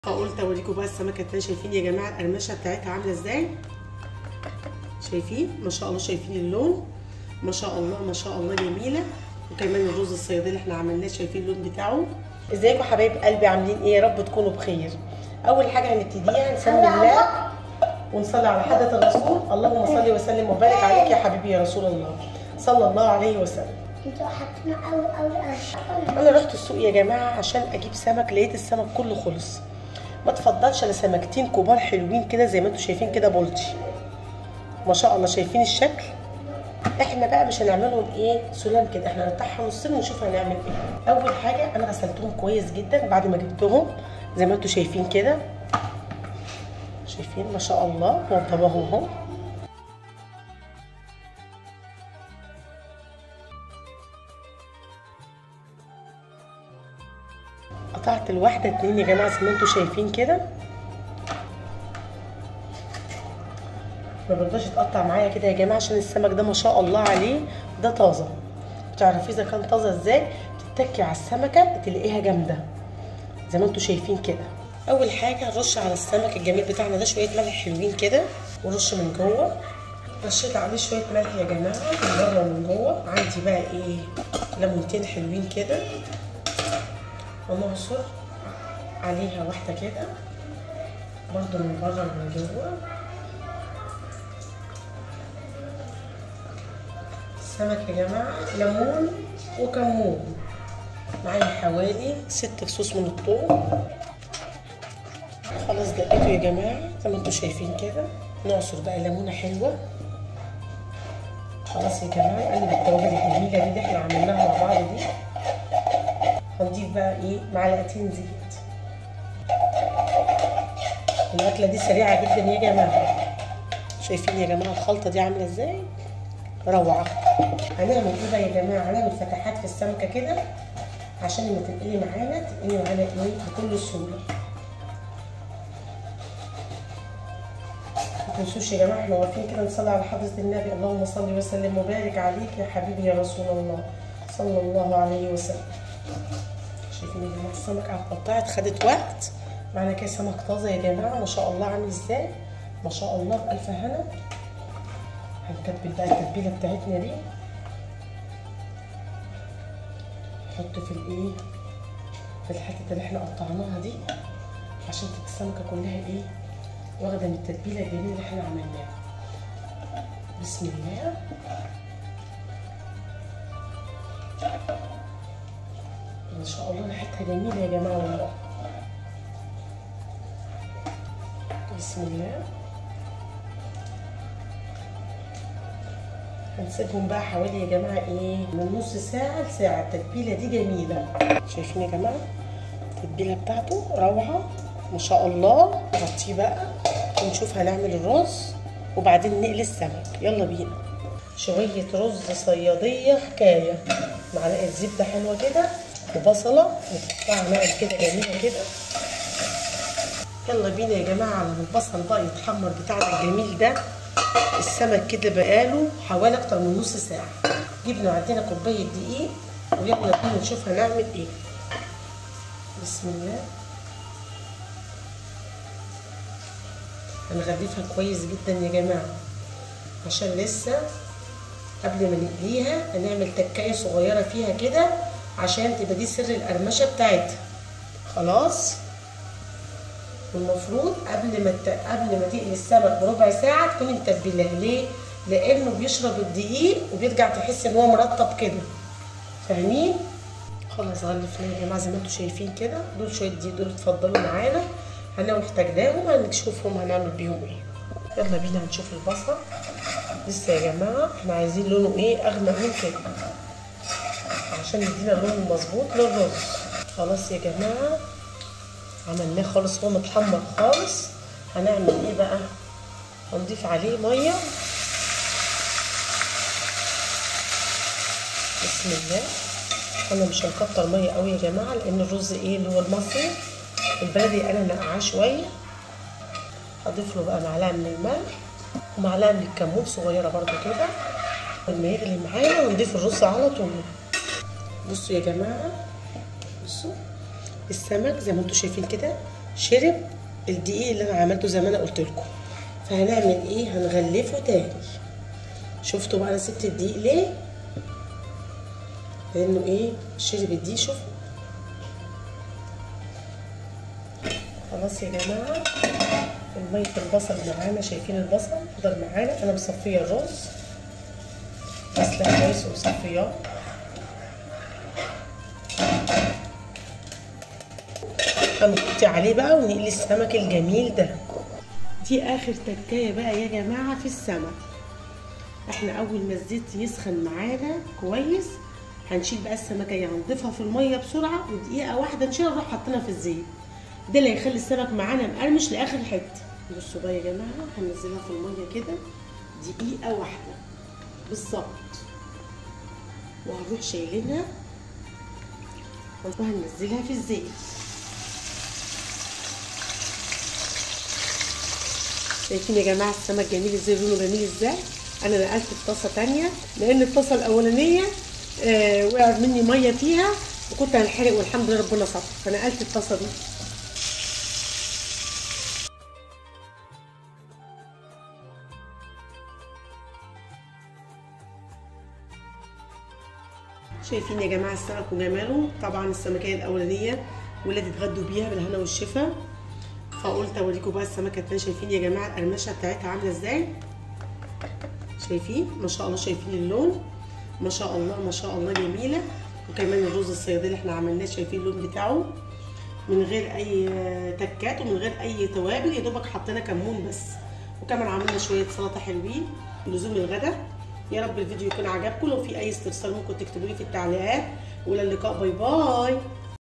فقلت اوريكم بقى السمكه التانية شايفين يا جماعه القرمشه بتاعتها عامله ازاي شايفين ما شاء الله شايفين اللون ما شاء الله ما شاء الله جميله وكمان الرز الصياديه اللي احنا عملناه شايفين اللون بتاعه ازيكم حبايب قلبي عاملين ايه يا رب تكونوا بخير اول حاجه هنبتديها نسمي الله ونصلي على حضره الرسول اللهم صل وسلم وبارك عليك يا حبيبي يا رسول الله صلى الله عليه وسلم انتوا حاطين اول اول قرش انا رحت السوق يا جماعه عشان اجيب سمك لقيت السمك كله خلص ما تفضلش الا سمكتين كبار حلوين كده زي ما انتم شايفين كده بولتي ما شاء الله شايفين الشكل احنا بقى مش هنعملهم ايه سلام كده احنا هنقطعها نصين ونشوف هنعمل ايه اول حاجه انا غسلتهم كويس جدا بعد ما جبتهم زي ما انتم شايفين كده شايفين ما شاء الله وضبهم اهو قطعت الواحدة اتنين يا جماعة زي ما انتوا شايفين كده ما برضاش يتقطع معايا كده يا جماعة عشان السمك ده ما شاء الله عليه ده طازة بتعرفي اذا كان طازة ازاي تتكي على السمكة تلاقيها جامدة زي ما انتوا شايفين كده اول حاجة نرش على السمك الجميل بتاعنا ده شوية ملح حلوين كده ورش من جوه رشيت عليه شوية ملح يا جماعة من بره ومن جوه عندي بقى ايه ليمونتين حلوين كده ونعصر عليها واحدة كده برضو من بره ومن جوه السمك يا جماعة ليمون وكمون معايا حوالي ست فصوص من الثوم خلاص دقيته يا جماعة زي ما انتوا شايفين كده نعصر بقى ليمونة حلوة خلاص يا جماعة نقلب التوابل الجميلة دي اللي احنا عملناها مع بعض دي هنضيف بقى ايه معلقتين زيت الاكله دي سريعه جدا يا جماعه شايفين يا جماعه الخلطه دي عامله ازاي روعه هنعمل ايه بقى يا جماعه هنعمل فتحات في السمكه كده عشان لما تنقلي معانا تنقلي معانا ايه بكل سهوله ما تنسوش يا جماعه احنا واقفين كده نصلي على حضره النبي اللهم صل وسلم وبارك عليك يا حبيبي يا رسول الله صلى الله عليه وسلم شايفين يا جماعه السمكه اتقطعت خدت وقت معانا كده سمك طازه يا جماعه ما شاء الله عامل ازاي ما شاء الله بالف هنا هنتبل بقى التتبيله بتاعتنا دي نحط في الايه في الحته اللي احنا قطعناها دي عشان تبقى السمكه كلها ايه واخده من التتبيله الجميله اللي احنا عملناها بسم الله ما شاء الله ريحتها جميلة يا جماعة والله بسم الله هنسيبهم بقى حوالي يا جماعة ايه من نص ساعة لساعة التتبيلة دي جميلة شايفين يا جماعة التتبيلة بتاعته روعة ما شاء الله نغطيه بقى ونشوف هنعمل الرز وبعدين نقلي السمك يلا بينا شوية رز صيادية حكاية معلقة زبدة حلوة كده وبصلة نقطعها نقل كده جميلة كده يلا بينا يا جماعة على البصل بقى يتحمر بتاعنا الجميل ده السمك كده بقاله حوالي أكتر من نص ساعة جبنا عندنا كوباية دقيق ويلا بينا نشوف هنعمل ايه بسم الله هنغلفها كويس جدا يا جماعة عشان لسه قبل ما نقليها هنعمل تكاية صغيرة فيها كده عشان تبقى دي سر القرمشه بتاعتها خلاص والمفروض قبل ما ت... قبل ما تقلي السمك بربع ساعه تكوني متبلاه ليه لانه بيشرب الدقيق وبيرجع تحس ان هو مرطب كده فاهمين خلاص غلفناه يا جماعه زي ما انتم شايفين كده دول شويه دقيق دول اتفضلوا معانا هنلاقوا محتاجناهم هنشوفهم هنعمل بيهم ايه يلا بينا هنشوف البصل لسه يا جماعه احنا عايزين لونه ايه اغمق من كده عشان يدينا اللون المظبوط للرز خلاص يا جماعه عملناه خالص هو متحمر خالص هنعمل ايه بقى هنضيف عليه ميه بسم الله انا مش هنكتر ميه قوي يا جماعه لان الرز ايه اللي هو المصري البلدي انا نقعاه شويه هضيف له بقى معلقه من الملح ومعلقه من الكمون صغيره برده كده لما يغلي معانا ونضيف الرز على طول بصوا يا جماعه بصوا السمك زي ما انتم شايفين كده شرب الدقيق اللي انا عملته زي ما انا قلت لكم فهنعمل ايه هنغلفه تاني شفتوا بقى انا سبت الدقيق ليه لانه ايه شرب الدقيق شوفوا خلاص يا جماعه المية البصل معانا شايفين البصل فضل معانا انا مصفيه الرز غسله كويس ومصفياه هنحط عليه بقى ونقلي السمك الجميل ده دي اخر تكايه بقى يا جماعه في السمك احنا اول ما الزيت يسخن معانا كويس هنشيل بقى السمكه هنضيفها في الميه بسرعه ودقيقه واحده نشيلها نروح حاطينها في الزيت ده اللي هيخلي السمك معانا مقرمش لاخر حته بصوا بقى يا جماعه هننزلها في الميه كده دقيقه واحده بالظبط وهنروح شايلينها وهننزلها في الزيت شايفين يا جماعه السمك جميل ازاي لونه جميل ازاي انا نقلت في طاسه تانية لان الطاسه الاولانيه آه وقع مني ميه فيها وكنت هنحرق والحمد لله ربنا ستر فنقلت الطاسه دي شايفين يا جماعه السمك وجماله طبعا السمكيه الاولانيه ولاد اتغدوا بيها بالهنا والشفا فقلت اوريكم بقى السمكه التانيه شايفين يا جماعه القرمشه بتاعتها عامله ازاي شايفين ما شاء الله شايفين اللون ما شاء الله ما شاء الله جميله وكمان الرز الصياديه اللي احنا عملناه شايفين اللون بتاعه من غير اي تكات ومن غير اي توابل يا دوبك حطينا كمون بس وكمان عملنا شويه سلطه حلوين لزوم الغدا يا رب الفيديو يكون عجبكم لو في اي استفسار ممكن تكتبوا لي في التعليقات والى اللقاء باي باي